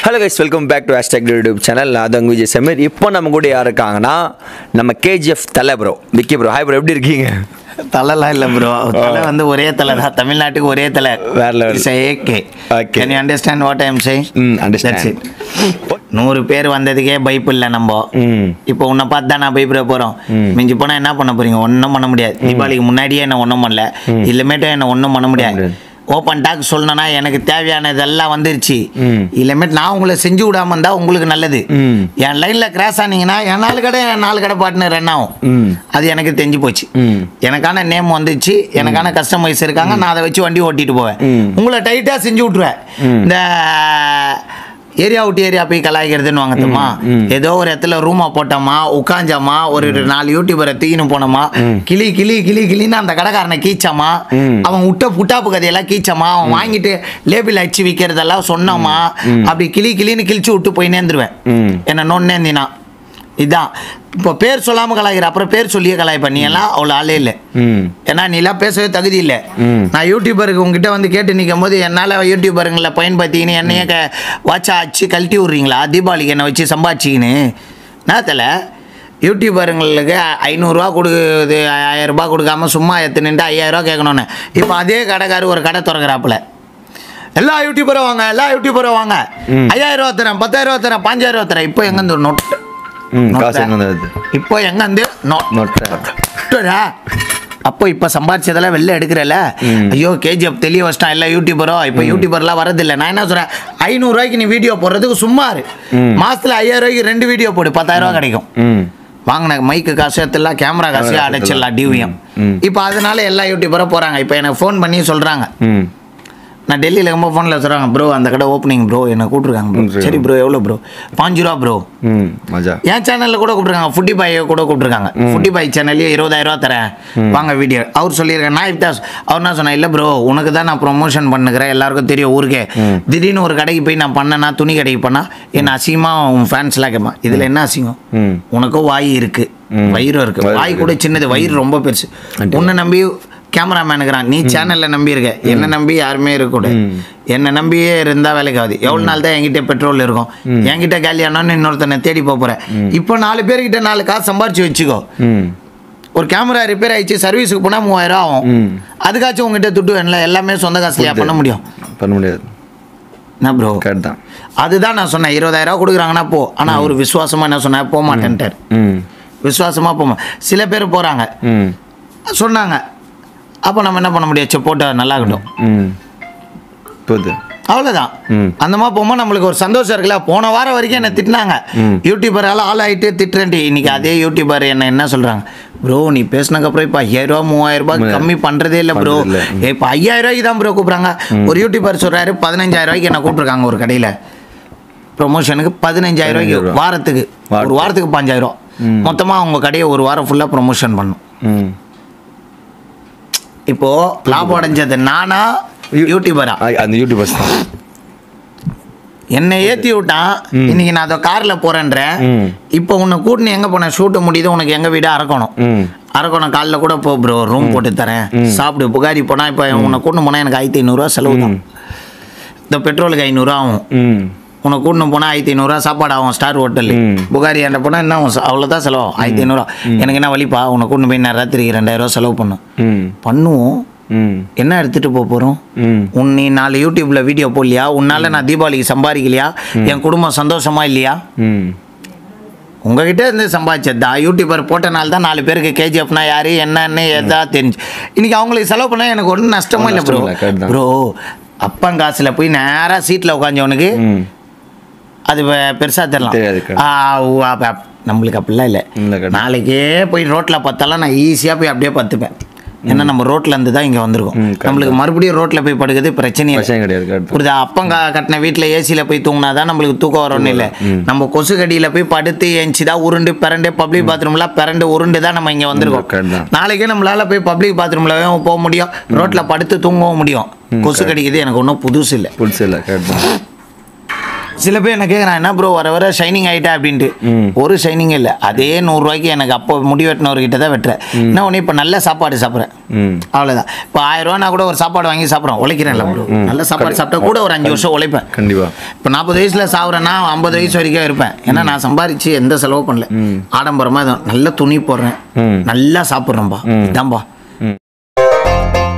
Hello guys welcome back to hashtag YouTube channel நான் தான் விஜய் சமீர் இப்போ நம்ம கூட யார் இருக்காங்கன்னா நம்ம கேஜிஎஃப் தலை bro Vicky bro hi bro எப்படி இருக்கீங்க தலைலாம் இல்லை ப்ரோ தலை வந்து ஒரே தலை தான் தமிழ்நாட்டுக்கு ஒரே தலை வேற level. AK Okay. Can you understand what I'm say hmm understand நூறு பேர் வந்ததுக்கே பயப்பில்லை நம்ம ம் இப்போ உன்னை பார்த்து தான் நான் பயப்பட போகிறோம் மிஞ்சி போனால் என்ன பண்ண போறீங்க ஒன்றும் பண்ண முடியாது தீபாவளிக்கு முன்னாடியே என்ன ஒன்றும் பண்ணல இல்லமேட்டும் என்ன ஒன்றும் பண்ண முடியாது ஓப்பன் டாக் சொல்லணும்னா எனக்கு தேவையானதெல்லாம் வந்துருச்சு ம். இல்லமேட்டு நான் உங்களை செஞ்சு விடாம இருந்தா உங்களுக்கு நல்லது ம் என் லைனில் கிராஸ் ஆனீங்கன்னா என் நாலு கடை என் நாலு கடை பார்ட்னர் ரன் ஆகும் ம் அது எனக்கு தெரிஞ்சு போச்சு ம் எனக்கான நேம் வந்துச்சு எனக்கான கஸ்டமைஸ் இருக்காங்க நான் அதை வச்சு வண்டி ஓட்டிட்டு போவேன் ம். உங்களை டைட்டாக செஞ்சு விட்ருவேன் இந்த ஏரியா விட்டு ஏரியா போய் கலாய்க்கிறதுன்னு வாங்கத்துமா ஏதோ ஒரு இடத்துல ரூமா போட்டோமா உட்காந்தோமா ஒரு நாலு யூடியூபரை தூக்கின்னு போனோமா கிளி கிளி கிளி கிளின்னு அந்த கடைக்காரனை கீச்சமா ம். அவன் விட்ட புட்டாப்பு கதையெல்லாம் கீச்சமா அவன் வாங்கிட்டு லேபிள் அடிச்சு விற்கிறதெல்லாம் சொன்னோமா அப்படி கிளி கிளின்னு கிழிச்சு விட்டு போய் நேர்ந்துருவேன் ம் என்ன நோன்னேந்தினா இதான் இப்போ பேர் சொல்லாமல் கலாய்க்கிற அப்புறம் பேர் சொல்லியே கலாய்ப்ப நீ எல்லாம் அவ்வளோ ஆளே இல்லை ம் ஏன்னா நீ எல்லாம் பேசவே தகுதி இல்லை ம். நான் யூடியூபருக்கு உங்ககிட்ட வந்து கேட்டு நிற்கும் போது என்னால் யூடியூபருங்களை பயன்படுத்திக்கின்னு என்னையே க வாட்சா அடிச்சு கழட்டி விட்றீங்களா தீபாவளிக்கு என்னை வச்சு சம்பாதிச்சிக்கின்னு நான் தலை யூடியூபருங்களுக்கு ஐநூறுரூவா கொடுக்குது ஆயிரரூபா கொடுக்காம சும்மா எத்தனைன்ட்டு ஐயாயிரரூவா கேட்கணுன்னு இப்போ அதே கடைக்காரு ஒரு கடை திறக்கிறாப்புல எல்லா யூடியூபரும் வாங்க எல்லா யூடியூபரும் வாங்க ஐயாயிரம் ரூபா தரேன் பத்தாயிரம் ரூபா தரேன் பாஞ்சாயிரம் ரூபா தரேன் இப்போ எங்கேருந்து ஒரு நோட்டு ம் நோட்டா? காசு என்ன வருது இப்போ எங்கேருந்து நோ நோட்டா நோட்டுடா. அப்போ இப்போ சம்பாரிச்சதெல்லாம் வெளில எடுக்கிறல ஐயோ கேஜிஎஃப் தெளிய வச்சிட்டான் எல்லா யூடியூபரோ இப்போ யூடியூபர்லாம் வரதில்லை நான் என்ன சொல்கிறேன் ஐநூறுரூவாய்க்கு நீ வீடியோ போடுறதுக்கு சும்மா இரு மாசத்துல ஐயாயிரம் ரூபாய்க்கு ரெண்டு வீடியோ போடு பத்தாயிரம் ரூபா கிடைக்கும் ம் வாங்கின மைக்கு காசு எடுத்துடலாம் கேமரா காசு Camera அடைச்சிடலாம் டிவிஎம் ம். இப்போ அதனால எல்லா யூடியூபரும் போகிறாங்க இப்போ எனக்கு ஃபோன் பண்ணி சொல்கிறாங்க ம் நான் டெல்லியில் ரொம்ப ஃபோனில் சொல்கிறாங்க ப்ரோ அந்த கடை ஓப்பனிங் ப்ரோ என்னை கூப்பிட்ருக்காங்க ப்ரோ ம், சரி. சரி ப்ரோ எவ்வளோ ப்ரோ பாஞ்சு ரூபா ப்ரோ ம் மஜா என் சேனலில் கூட கூப்பிட்ருக்காங்க ஃபுட்டி பாய் கூட கூப்பிட்ருக்காங்க ஃபுட்டி பாய் சேனல்லே இருபதாயிரம் ரூபா தரேன் வாங்க வீடியோ அவர் சொல்லியிருக்காங்க நான் இப்தாஸ் அவர் என்ன சொன்னேன் இல்லை ப்ரோ உனக்கு தான் நான் ப்ரொமோஷன் பண்ணுகிறேன் எல்லாருக்கும் தெரியும் ஊருக்கே திடீர்னு ஒரு கடைக்கு போய் நான் பண்ணேன்னா துணி கடைக்கு பண்ணால் என்ன அசிங்கமாக உன் ஃபேன்ஸ்லாம் கேட்பான் இதில் என்ன அசிங்கம் ம் உனக்கும் வாய் இருக்கு வயிறும் இருக்கு வயிறு வாய் கூட சின்னது வயிறு ரொம்ப பெருசு உன்னை நம்பி கேமராமேனுக்குறான் நீ சேனல்ல நம்பி இருக்க என்ன நம்பி யாருமே இருக்கக்கூடாது என்னை நம்பியே இருந்தா வேலைக்கு ஆகுது எவ்வளவு நாள் தான் என்கிட்ட பெட்ரோல் இருக்கும் என்கிட்ட காலியானோன்னு இன்னொருத்தனை தேடி போப் போறேன் இப்போ நாலு பேர்கிட்ட நாலு காசு சம்பாரிச்சு வச்சுக்கோ ம் ஒரு கேமரா ரிப்பேர் ஆயிடுச்சு சர்வீஸுக்கு போனா மூவாயிரம் ஆகும் ம் அதுக்காச்சும் உங்ககிட்ட துட்டு வேணும்ல எல்லாமே சொந்த காசுலையா பண்ண முடியும் பண்ண முடியாது என்ன ப்ரோ கரெக்ட் தான் அதுதான் நான் சொன்னேன் இருபதாயிரம் ரூபா கொடுக்குறாங்கன்னா போ ஆனா அவர் விசுவாசமா என்ன சொன்னா போக மாட்டேன்ட்டார் ம் விசுவாசமா போமா சில பேர் போறாங்க ம் சொன்னாங்க அப்போ நம்ம என்ன பண்ண முடியாச்சு போட்டு நல்லா இருக்கட்டும் ம் போகுது அவ்வளோதான் ம். அந்த மாதிரி போகும்போது நம்மளுக்கு ஒரு சந்தோஷம் இருக்குல்ல போன வாரம் வரைக்கும் என்ன திட்டினாங்க ம். யூடியூபரால் ஆள் ஆகிட்டு திட்டுறேன்டி இன்னைக்கு அதே யூடியூபர் என்ன என்ன சொல்கிறாங்க ப்ரோ நீ பேசினதுக்கப்புறம் இப்போ ஐயாயிரம் ரூபா மூவாயிரம் ரூபாய் கம்மி பண்ணுறதே இல்லை ப்ரோ பண்றதில்ல. இப்போ ஐயாயிரம் ரூபாய்க்கு தான் ப்ரோ கூப்பிட்றாங்க ஒரு யூடியூபர் சொல்கிறாரு பதினஞ்சாயிரம் ரூபாய்க்கு என்ன கூப்பிட்ருக்காங்க ஒரு கடையில் ப்ரொமோஷனுக்கு பதினஞ்சாயிரம் ரூபாய்க்கு பதினஞ்சாயிரம் ரூபா. வாரத்துக்கு ஒரு வாரத்துக்கு. வாரத்துக்கு பாஞ்சாயிரம் மொத்தமாக அவங்க கடையை ஒரு வாரம் ஃபுல்லாக ப்ரொமோஷன் பண்ணும் ம் இப்போ லாபம் அடைஞ்சது நானா யூடியூபரா ஆ, அந்த யூடியூபர்ஸ் தான் என்னை ஏற்றி விட்டான் இன்னைக்கு நான் அதை காரில் போகிறேன்றேன் ம் இப்போ உன்னை கூட்டின்னு எங்கே போனேன் ஷூட்டு முடியுது உனக்கு எங்கள் வீடு அரக்கணும் ம் அரக்கணும் காலைல கூட போ ப்ரோ ரூம் போட்டு தரேன் சாப்பிடு புகாரி போனால் இப்போ உன்னை கூட்டின்னு போனால் எனக்கு ஆயிரத்தி ஐநூறுரூவா செலவு தான் இந்த பெட்ரோலுக்கு ஐநூறுரூவா ஆகும் ம் உன்னை கூட்டின்னு போனால் ஆயிரத்தி ஐநூறுரூவா சாப்பாடு ஆகும் ஸ்டார் ஹோட்டல் ம். புகாரி என்கிட்ட போனால் என்ன ஆகும் அவ்வளோதான் செலவாகும் ஆயிரத்தி ஐநூறுரூவா எனக்கு என்ன வலிப்பா உன்னை கூட்டின்னு போய் நான் ராத்திரிக்கு ரெண்டாயிரரூவா செலவு பண்ணும் ம் பண்ணுவோம் ம் என்ன எடுத்துகிட்டு போக போகிறோம் ம் உன் நீ நாலு யூடியூப்ல வீடியோ போடலையா உன்னால நான் தீபாவளிக்கு சம்பாதிக்கலையா என் குடும்பம் சந்தோஷமா இல்லையா ம் உங்ககிட்ட இருந்து சம்பாதிச்சதா யூடியூபர் போட்டனால தான் நாலு பேருக்கு கேஜிஎஃப்னா யாரு என்னன்னு எதா தெரிஞ்சு இன்னைக்கு அவங்களுக்கு செலவு பண்ணா எனக்கு ஒன்றும் நஷ்டமா இல்லை ப்ரோ நஷ்டம் இல்ல, correct தான். ப்ரோ அப்பன் காசுல போய் நேரா சீட்ல உட்காந்தவனுக்கு ம் அது பெ- பெருசா தெரியலாம் தெரியாது, correct. ஆ, ஊ, அப்ப- அப்ப- நம்மளுக்கு அப்படிலாம் இல்லை இல்ல, correct. நாளைக்கே போய் ரோட்ல பார்த்தாலும் நான் ஈஸியா போய் அப்படியே பார்த்துப்பேன் ஏன்னா நம்ம ரோட்ல இருந்து தான் இங்க வந்திருக்கோம் ம், correct நம்மளுக்கு மறுபடியும் ரோட்ல போய் படுக்கிறது பிரச்சனையே இல்லை பிரச்சனை கிடையாது கரெக்ட் புரியுதா அப்பங்க கட்டின வீட்டில் ஏசியில் போய் தூங்கினா தான் நம்மளுக்கு தூக்கம் வரும்னு இல்லை நம்ம கொசு கடியில் போய் படுத்து ஏஞ்சி தான் உருண்டு பிறண்டு பப்ளிக் பாத்ரூம்லாம் பிறண்டு உருண்டு தான் நம்ம இங்கே வந்திருக்கோம் correct தான். நாளைக்கே நம்மளால போய் பப்ளிக் பாத்ரூமில் போக முடியும் ரோட்டில் படுத்து தூங்கவும் முடியும் கொசு கடிக்குது எனக்கு ஒன்றும் புதுசு இல்லை புதுசு இல்லை கரெக்ட் தான் சில பேர் என்ன கேட்குறான் என்ன ப்ரோ வர வர ஷைனிங் ஆகிட்டா அப்படின்ட்டு ஒரு ஷைனிங் இல்லை அதே நூறுரூவாய்க்கு எனக்கு அப்போ முடி வெட்டினவர்கிட்ட தான் வெட்டுறேன் என்ன ஒன்று இப்போ நல்ல சாப்பாடு சாப்பிட்றேன் ம் அவ்வளோதான் இப்போ ஆயிரம் ரூபா நான் கூட ஒரு சாப்பாடு வாங்கி சாப்பிட்றேன் உழைக்கிறேன்ல ப்ரோ நல்ல சாப்பாடு சாப்பிட்டா கூட ஒரு அஞ்சு வருஷம் உழைப்பேன் கண்டிப்பா இப்போ நாற்பது வயசில் சாப்பிட்றேன்னா ஐம்பது வயசு வரைக்கும் இருப்பேன் ஏன்னா நான் சம்பாரிச்சு எந்த செலவும் பண்ணல ஆடம்பரமாக நல்ல துணி போடுறேன் ம். நல்லா சாப்பிட்றேன்பா இதான்பா